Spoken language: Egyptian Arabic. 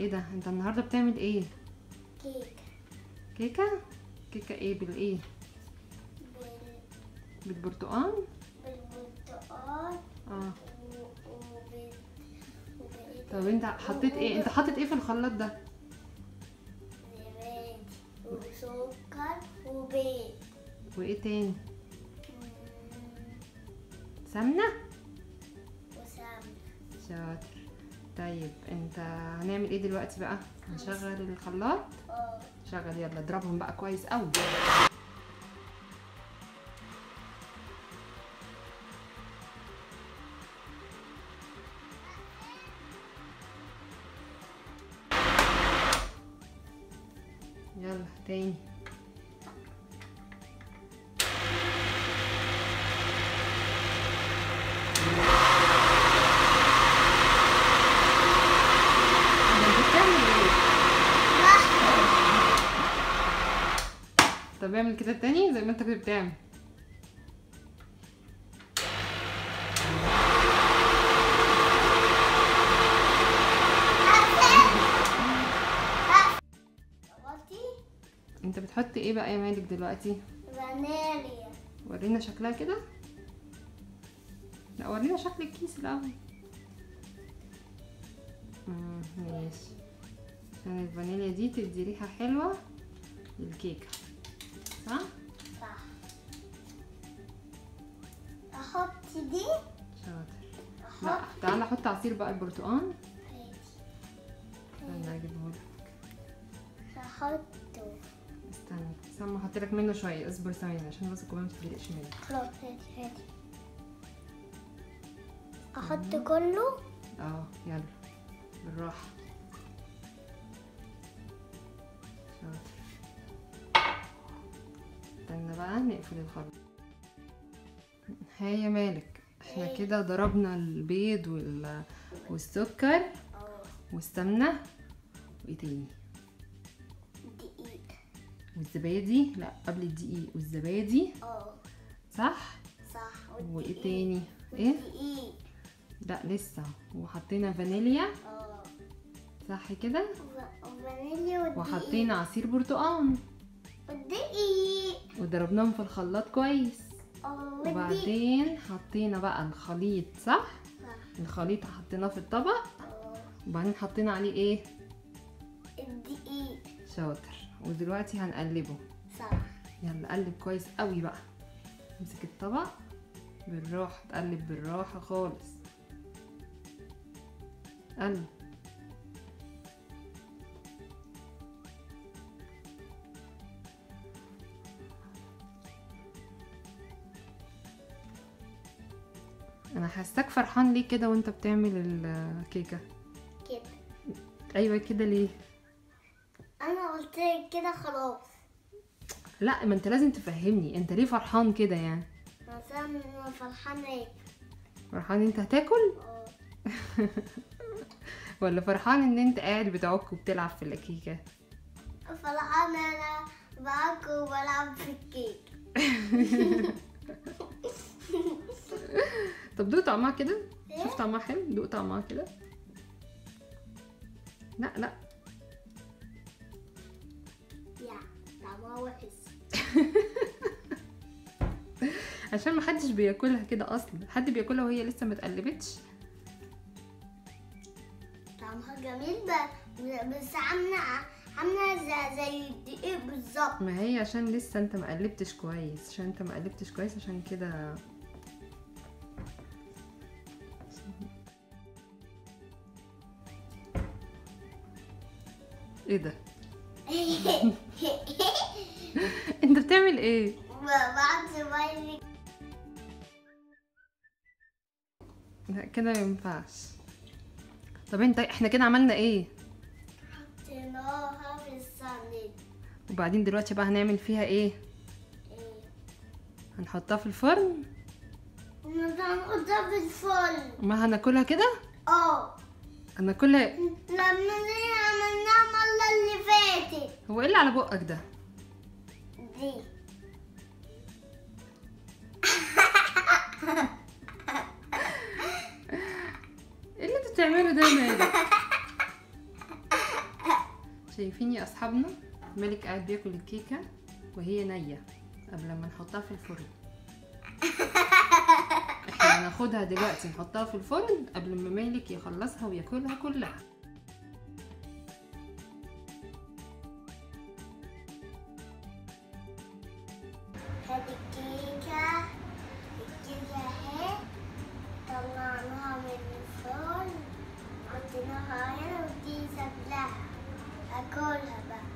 ايه ده انت النهارده بتعمل ايه كيك كيكه كيكه ايه بالايه بال... بالبرتقال بالبرتقال اه و- وبال... وبال... طب انت حطيت ايه انت حاطط ايه في الخلاط ده زبادي وسكر وبيض وايه تاني مم، سمنه وسمنة شاطر طيب انت هنعمل ايه دلوقتي بقى هنشغل الخلاط اه شغل يلا اضربهم بقى كويس قوي يلا تاني ده انت بتعمل ايه طب اعمل كده تاني زي ما انت كنت بتعمل غلطي انت بتحط ايه بقى يا مالك دلوقتي فانيليا ورينا شكلها كده لا ورينا شكل الكيس الاول مم، ماشي عشان الفانيليا دي تدي ريحه حلوه للكيكه صح صح احط دي شاطر لا احط تعالى حط عصير بقى البرتقال هادي. استنى اجيبه لك احطه استنى سامة هحط لك منه شويه اصبر ثواني عشان بس الكوبايه ما تتدلقش منك خلاص هادي هادي احط كله اه يلا بالراحة شاطر استنى بقى نقفل الخلاط ها يا مالك احنا إيه؟ كده ضربنا البيض وال... والسكر اه والسمنة وايه تاني دقيق والزبادي لا قبل الدقيق والزبادي اه صح صح وايه تاني ايه دقيق لا لسه وحطينا فانيليا اه صح كده و- وفانيليا والدقيق وحطينا عصير برتقال والدقيق وضربناهم في الخلاط كويس اه والدقيق وبعدين حطينا بقى الخليط صح صح الخليط حطيناه في الطبق اه وبعدين حطينا عليه ايه الدقيق شاطر ودلوقتي هنقلبه صح يلا قلب كويس قوي بقى امسك الطبق بالراحة تقلب بالراحة خالص قلب انا حاساك فرحان ليه كده وانت بتعمل الكيكة كده ايوه كده ليه انا قلت لك كده خلاص لا ما انت لازم تفهمني انت ليه فرحان كده يعني مثلا انا فرحانه ايه فرحان انت هتاكل اه ولا فرحان ان انت قاعد بتعك وبتلعب في الكيكة فرحانه انا باكل وبلعب في الكيك طب دوق طعمها كده إيه؟ شوف طعمها حلو دوق طعمها كده لا لا يا طعمها وحش عشان ما حدش بياكلها كده اصلا حد بياكلها وهي لسه ما اتقلبتش طعمها جميل ب- بس عامله عامله زي, زي الدقيق بالظبط ما هي عشان لسه انت ما قلبتش كويس عشان انت ما قلبتش كويس عشان كده ايه ده انت بتعمل ايه بعد شوية لا كده ما ينفعش طب انت احنا كده عملنا ايه حطيناها في الصينية وبعدين دلوقتي بقى هنعمل فيها ايه ايه هنحطها في الفرن مثلا نحطها في الفرن ما هناكلها كده اه هناكلها لما دي عملناها المرة اللي فاتت هو ايه اللي على بقك ده دي ايه اللي انت بتعمله ده يا مالك شايفين يا اصحابنا مالك قاعد بياكل الكيكه وهي نيه قبل ما نحطها في الفرن احنا هناخدها دلوقتي نحطها في الفرن قبل ما مالك يخلصها وياكلها كلها هذه الكيكة الكيكة اهي طلعناها من الفرن حطيناها هنا ودي سبلاها اكلها بقى